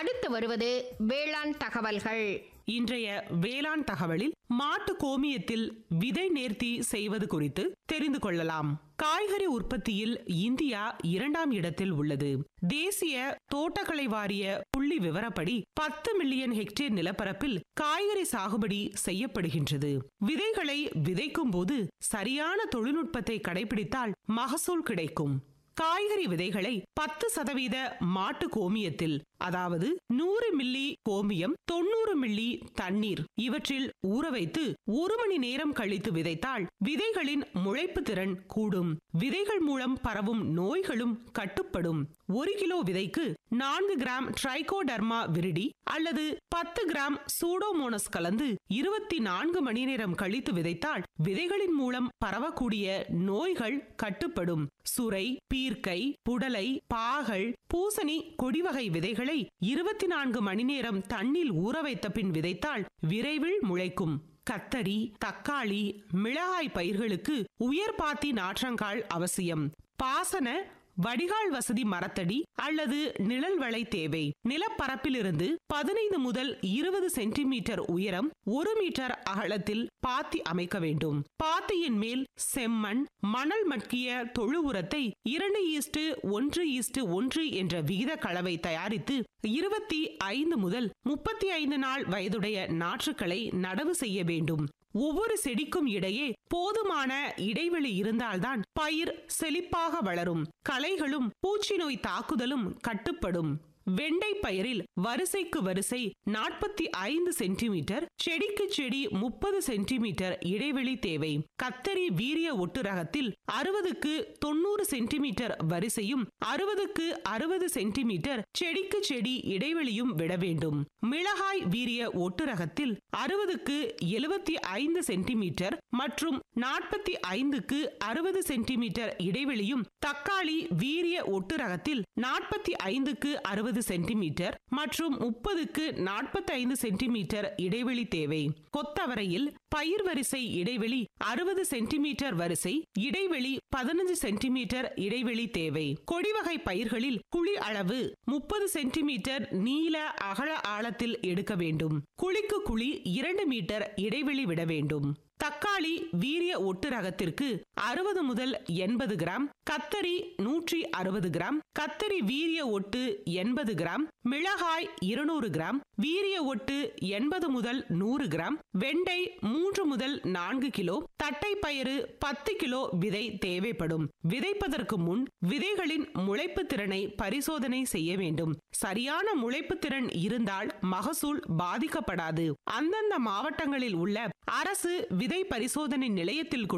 அடுத்து வருவது வேளாண் தகவல்கள் இன்றைய வேளாண் தகவலில் மாட்டு கோமியத்தில் விதை நேர்த்தி செய்வது குறித்து தெரிந்து கொள்ளலாம் காய்கறி உற்பத்தியில் இந்தியா இரண்டாம் இடத்தில் உள்ளது தேசிய தோட்டக்கலை வாரிய புள்ளி விவரப்படி பத்து மில்லியன் ஹெக்டேர் நிலப்பரப்பில் காய்கறி சாகுபடி செய்யப்படுகின்றது விதைகளை விதைக்கும் போது சரியான தொழில்நுட்பத்தை கடைபிடித்தால் மகசூல் கிடைக்கும் காய்கறி விதைகளை பத்து சதவீத மாட்டு கோமியத்தில் அதாவது நூறு மில்லி கோமியம் தொண்ணூறு மில்லி தண்ணீர் இவற்றில் ஊற வைத்து ஒரு மணி நேரம் கழித்து விதைத்தால் விதைகளின் முளைப்பு திறன் கூடும் விதைகள் மூலம் பரவும் நோய்களும் கட்டுப்படும் ஒரு கிலோ விதைக்கு நான்கு கிராம் ட்ரைகோடர்மா விரிடி அல்லது பத்து கிராம் சூடோமோனஸ் கலந்து இருபத்தி நான்கு மணி நேரம் கழித்து விதைத்தால் விதைகளின் மூலம் பரவக்கூடிய நோய்கள் கட்டுப்படும் சுரை பீர்க்கை புடலை பாகல் பூசணி கொடிவகை விதைகளை இருபத்தி நான்கு மணி நேரம் தண்ணீர் ஊற வைத்த பின் விதைத்தால் விரைவில் முளைக்கும் கத்தரி தக்காளி மிளகாய் பயிர்களுக்கு உயர் பாத்தி நாற்றங்கால் அவசியம் பாசன வடிகால் வசதி மரத்தடி அல்லது நிழல் வளை தேவை நிலப்பரப்பிலிருந்து பதினைந்து முதல் இருபது சென்டிமீட்டர் உயரம் ஒரு மீட்டர் அகலத்தில் பாத்தி அமைக்க வேண்டும் பாத்தியின் மேல் செம்மண் மணல் மட்கிய தொழு உரத்தை இரண்டு ஈஸ்டு ஒன்று ஈஸ்டு ஒன்று என்ற விகித கலவை தயாரித்து இருபத்தி ஐந்து முதல் முப்பத்தி ஐந்து நாள் வயதுடைய நாற்றுக்களை நடவு செய்ய வேண்டும் ஒவ்வொரு செடிக்கும் இடையே போதுமான இடைவெளி இருந்தால்தான் பயிர் செழிப்பாக வளரும் களைகளும் பூச்சி நோய் தாக்குதலும் கட்டுப்படும் வெண்டை பயிரில் வரிசைக்கு வரிசை நாற்பத்தி ஐந்து சென்டிமீட்டர் செடிக்கு செடி முப்பது சென்டிமீட்டர் இடைவெளி தேவை கத்தரி வீரிய ஒட்டு ரகத்தில் அறுபதுக்கு தொண்ணூறு சென்டிமீட்டர் வரிசையும் அறுபதுக்கு அறுபது சென்டிமீட்டர் செடிக்கு செடி இடைவெளியும் விட வேண்டும் மிளகாய் வீரிய ஒட்டு ரகத்தில் அறுபதுக்கு எழுபத்தி ஐந்து சென்டிமீட்டர் மற்றும் நாற்பத்தி ஐந்துக்கு அறுபது சென்டிமீட்டர் இடைவெளியும் தக்காளி வீரிய ஒட்டு ரகத்தில் நாற்பத்தி ஐந்துக்கு அறுபது சென்டிமீட்டர் மற்றும் முப்பதுக்கு நாற்பத்தி ஐந்து சென்டிமீட்டர் இடைவெளி தேவை கொத்தவரையில் பயிர் வரிசை இடைவெளி அறுபது சென்டிமீட்டர் வரிசை இடைவெளி பதினஞ்சு சென்டிமீட்டர் இடைவெளி தேவை கொடிவகை பயிர்களில் குழி அளவு முப்பது சென்டிமீட்டர் நீள அகல ஆழத்தில் எடுக்க வேண்டும் குழிக்கு குழி இரண்டு மீட்டர் இடைவெளி விட வேண்டும் தக்காளி வீரிய ஒட்டு ரகத்திற்கு அறுபது முதல் எண்பது கிராம் கத்தரி நூற்றி அறுபது கிராம் கத்தரி வீரிய ஒட்டு எண்பது கிராம் மிளகாய் இருநூறு கிராம் வீரிய ஒட்டு எண்பது முதல் நூறு கிராம் வெண்டை மூன்று முதல் நான்கு கிலோ தட்டை பயிறு பத்து கிலோ விதை தேவைப்படும் விதைப்பதற்கு முன் விதைகளின் முளைப்பு திறனை பரிசோதனை செய்ய வேண்டும் சரியான முளைப்பு திறன் இருந்தால் மகசூல் பாதிக்கப்படாது அந்தந்த மாவட்டங்களில் உள்ள அரசு விதை பரிசோதனை நிலையத்தில்